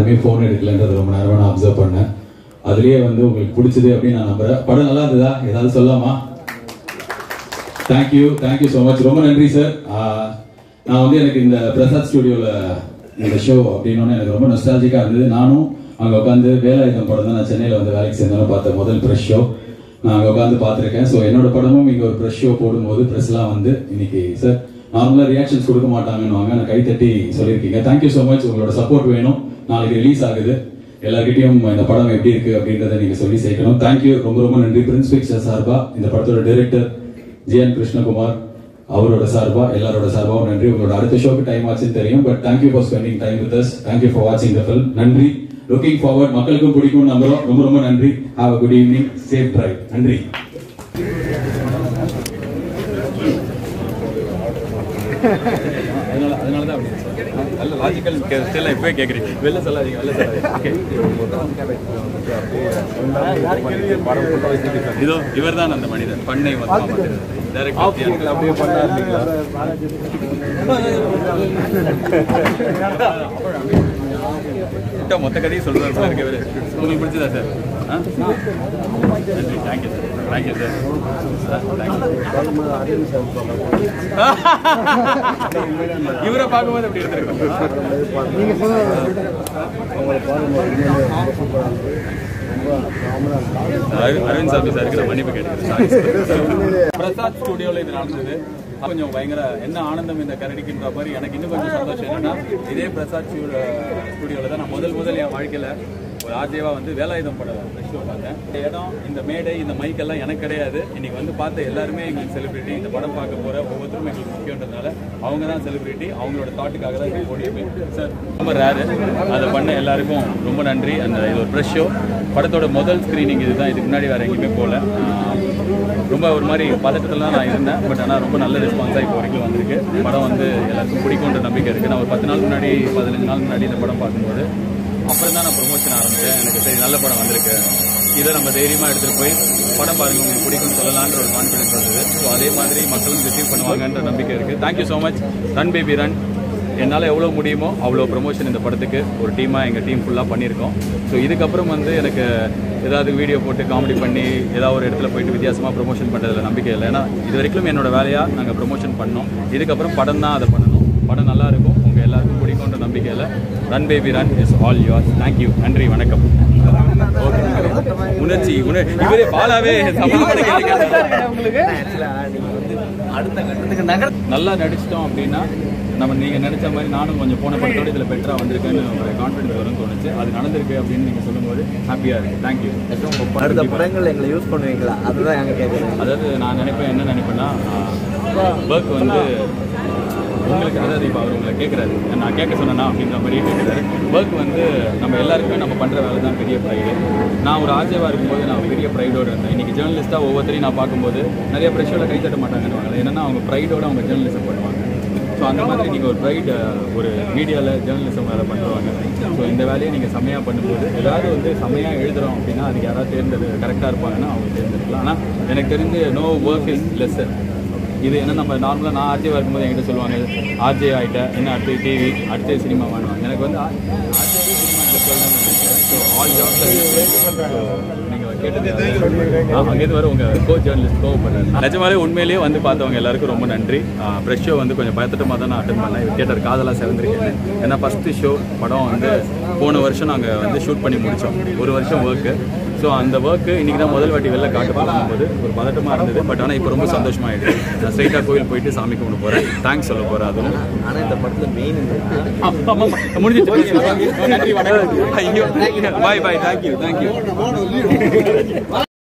யாருமே ஃபோன் எடுக்கலன்றது ரொம்ப நேரமாக நான் அப்சர்வ் பண்ணேன் அதுலயே வந்து உங்களுக்கு பிடிச்சது அப்படின்னு நான் நம்புறேன் படம் நல்லா இருந்ததா ஏதாவது சொல்லலாமா தேங்க்யூ தேங்க்யூ ஸோ மச் ரொம்ப நன்றி சார் நான் வந்து எனக்கு இந்த பிரசாத் ஸ்டுடியோவில் இந்த ஷோ அப்படின்னோடனே எனக்கு ரொம்ப நொஸ்டாலஜிக்காக இருந்தது நானும் அங்கே உட்காந்து வேலாயுதம் படம் தான் நான் சென்னையில் வந்து வேலைக்கு சேர்ந்தாலும் பார்த்த முதல் ப்ரெஷ் ஷோ நான் அங்கே உட்காந்து பார்த்துருக்கேன் ஸோ என்னோட படமும் இங்கே ஒரு ப்ரெஷ் ஷோ போடும்போது ப்ரெஸ்லாம் வந்து இன்னைக்கு சார் நார்மலாக ரியாக்ஷன்ஸ் கொடுக்க மாட்டாங்கன்னு வாங்க நான் கைத்தட்டி சொல்லியிருக்கீங்க தேங்க்யூ ஸோ மச் உங்களோட சப்போர்ட் வேணும் நாளைக்கு ரிலீஸ் ஆகுது எல்லார்கிட்டயும் இந்த படம் எப்படி இருக்கு அப்படின்றத நீங்க சொல்லி சேர்க்கணும் தேங்க்யூ ரொம்ப ரொம்ப நன்றி பிரின்ஸ் பிக்சர் சார்பா இந்த படத்தோட டைரக்டர் ஜிஎன் கிருஷ்ணகுமார் அவரோட சார்பா எல்லாரோட சார்பாவும் நன்றி உங்களோட அடுத்த ஷோக்கு டைம் ஆச்சுன்னு தெரியும் but thank you for spending time with us thank you for வாட்சிங் த ஃபில்ம் நன்றி லுக்கிங் ஃபார்வர்ட் மக்களுக்கும் பிடிக்கும் நம்புறோம் ரொம்ப ரொம்ப நன்றி have a good evening safe drive நன்றி அதனால அதனால தான் அப்படி சார் நல்ல லாஜிக்கல் ஸ்டில் இப்போவே கேட்குறீங்க வெளில சொல்லாதீங்க வெளில சொல்லாதீங்க ஓகே இதோ இவர் தான் அந்த மனிதன் பண்ணை வந்து டேரக்டர் அப்படியே பண்ணார் மொத்த கதையும் சொல்றாரு போல இருக்கு இவரு உங்களுக்கு பிடிச்சதா சார் ஆ நன்றி தேங்க்யூ சார் தேங்க்யூ சார் இவரை பார்க்கும்போது அப்படி இருந்திருக்கும் அரவி- அரவிந்த் சாமி சாருக்கு நான் மன்னிப்பு கேட்டுக்கிறேன் பிரசாத் ஸ்டுடியோவில் இது நடந்தது கொஞ்சம் பயங்கர என்ன ஆனந்தம் இந்த கரடிக்குன்ற மாதிரி எனக்கு இன்னும் கொஞ்சம் சந்தோஷம் என்னன்னா இதே பிரசாத் ஸ்டுடியோவில் தான் நான் முதல் முதல் என் வாழ்க்கையில் ஒரு ஆர்ஜேவா வந்து வேலாயுதம் பட ஷோ பார்த்தேன் இந்த இடம் இந்த மேடை இந்த மைக் எல்லாம் எனக்கு கிடையாது இன்னைக்கு வந்து பார்த்த எல்லாருமே எங்களுக்கு செலிபிரிட்டி இந்த படம் பார்க்க போற ஒவ்வொருத்தரும் எங்களுக்கு முக்கியன்றதுனால அவங்க தான் செலிபிரிட்டி அவங்களோட தாட்டுக்காக தான் இது ஓடியுமே சார் ரொம்ப ரேரு அதை பண்ண எல்லாருக்கும் ரொம்ப நன்றி அந்த இது ஒரு ப்ரெஷ் ஷோ படத்தோட முதல் ஸ்க்ரீனிங் இதுதான் இதுக்கு முன்னாடி வேற எங்கேயுமே போகல ஆஹ் ரொம்ப ஒரு மாதிரி பதட்டத்தில் தான் நான் இருந்தேன் பட் ஆனால் ரொம்ப நல்ல ரெஸ்பான்ஸாக இப்போ வரைக்கும் வந்திருக்கு படம் வந்து எல்லாருக்கும் பிடிக்குன்ற நம்பிக்கை இருக்குது நான் ஒரு பத்து நாள் முன்னாடி பதினஞ்சு நாள் முன்னாடி இந்த படம் பார்க்கும்போது அப்புறம் தான் நான் ப்ரொமோஷன் ஆரம்பித்தேன் எனக்கு சரி நல்ல படம் வந்திருக்கு இதை நம்ம தைரியமாக எடுத்துகிட்டு போய் படம் பாருங்க உங்களுக்கு பிடிக்கும்னு சொல்லலான்ற ஒரு கான்ஃபிடன்ஸ் வந்தது ஸோ அதே மாதிரி மக்களும் ரிசீவ் பண்ணுவாங்கன்ற நம்பிக்கை இருக்குது thank you so much run baby run என்னால் எவ்வளோ முடியுமோ அவ்வளோ ப்ரொமோஷன் இந்த படத்துக்கு ஒரு டீமாக எங்கள் டீம் ஃபுல்லாக பண்ணியிருக்கோம் ஸோ இதுக்கப்புறம் வந்து எனக்கு ஏதாவது வீடியோ போட்டு காமெடி பண்ணி ஏதாவது ஒரு இடத்துல போயிட்டு வித்தியாசமாக ப்ரொமோஷன் பண்ணுறதுல நம்பிக்கை இல்லை ஏன்னா இது வரைக்கும் என்னோட வேலையாக நாங்கள் ப்ரொமோஷன் பண்ணோம் இதுக்கப்புறம் படம் தான் அதை பண்ணணும் படம் நல்லா இருக்கும் உங்கள் எல்லாருக்கும் பிடிக்கும்ன்ற நம்பிக்கையில் run baby run is all your thank you நன்றி வணக்கம் ஓகே உணர்ச்சி உணர் இவரே பாலாவே சமாதான கேள்வி கேட்டாரு. அடுத்த கட்டத்துக்கு நகர் நல்லா நடிச்சிட்டோம் அப்படின்னா நம்ம நீங்கள் நினைச்ச மாதிரி நானும் கொஞ்சம் போன படத்தோட இதில் பெட்டராக வந்திருக்கேன்னு ஒரு கான்ஃபிடன்ஸ் வரும்னு தோணுச்சு அது நடந்திருக்கு அப்படின்னு நீங்கள் சொல்லும்போது ஹாப்பியாக இருக்கு தேங்க்யூ அடுத்த படங்கள் எங்களை யூஸ் பண்ணுவீங்களா அதுதான் எங்க கேட்குறேன் அதாவது நான் நினைப்பேன் என்ன நினைப்பேன்னா ஒர்க் வந்து உங்களுக்கு அதாவது இப்போ அவர் உங்களை கேட்குறாரு நான் கேட்க சொன்னேன்னா அப்படின்ற மாதிரி கேட்குறாரு ஒர்க் வந்து நம்ம எல்லாருக்குமே நம்ம பண்ணுற வேலை தான் பெரிய ப்ரைடு நான் ஒரு ஆஜேவாக இருக்கும்போது நான் பெரிய ப்ரைடோடு இருந்தேன் இன்றைக்கி ஜேர்னலிஸ்ட்டாக ஒவ்வொருத்தரையும் நான் பார்க்கும்போது நிறைய ப்ரெஷரில் கை தட்ட மாட்டாங்கன்னு என்னன்னா அவங்க ப்ரைடோட அவங்க ஜேர்னலிசம் பண்ணுவாங்க ஸோ அந்த மாதிரி நீங்கள் ஒரு ப்ரைட் ஒரு மீடியாவில் ஜேர்னலிசம் வேலை பண்ணுறவங்க ஸோ இந்த வேலையை நீங்கள் செம்மையாக பண்ணும்போது ஏதாவது வந்து செம்மையாக எழுதுறோம் அப்படின்னா அதுக்கு யாராவது தேர்ந்தெடு கரெக்டாக இருப்பாங்கன்னா அவங்க தேர்ந்தெடுக்கலாம் ஆனால் எனக்கு தெரிஞ்சு நோ ஒர்க் இஸ் லெஸ்ஸர் இது என்ன நம்ம நார்மலாக நான் ஆர்ஜேவாக இருக்கும்போது என்கிட்ட சொல்லுவாங்க ஆர்ஜே ஆகிட்ட என்ன அடுத்து டிவி அடுத்து சினிமா வேணும் எனக்கு வந்து ஆர்ஜே சினிமா சொல்லணும்னு நினைக்கிறேன் ஸோ ஆல் ஜாப்ஸ் நீங்கள் கேட்டது அங்கேருந்து வர உங்கள் கோ ஜேர்னலிஸ்ட் கோவப்படுறாரு நிஜமாலே உண்மையிலேயே வந்து பார்த்தவங்க எல்லாருக்கும் ரொம்ப நன்றி ப்ரெஷ் ஷோ வந்து கொஞ்சம் பயத்தட்டமாக தான் நான் அட்டன் பண்ணேன் தியேட்டர் காதலாக செவந்திருக்கேன் ஏன்னா ஃபஸ்ட்டு ஷோ படம் வந்து போன வருஷம் நாங்கள் வந்து ஷூட் பண்ணி முடித்தோம் ஒரு வருஷம் ஒர்க்கு ஸோ அந்த ஒர்க்கு இன்றைக்கி தான் முதல் வாட்டி வெளில காட்ட போகும்போது ஒரு பதட்டமாக இருந்தது பட் ஆனால் இப்போ ரொம்ப சந்தோஷமாயிடுது நான் ஸ்ட்ரைட்டாக கோயில் போயிட்டு சாமி கும்பிட போகிறேன் தேங்க்ஸ் சொல்ல போகிறேன் அதுவும் ஆனா இந்த படத்துல மெயின் ஆ, ஆமா, ஆமா. முடிஞ்சிச்சு நன்றி வணக்கம் ஐயோ பாய் பாய் தேங்க்யூ தேங்க்யூ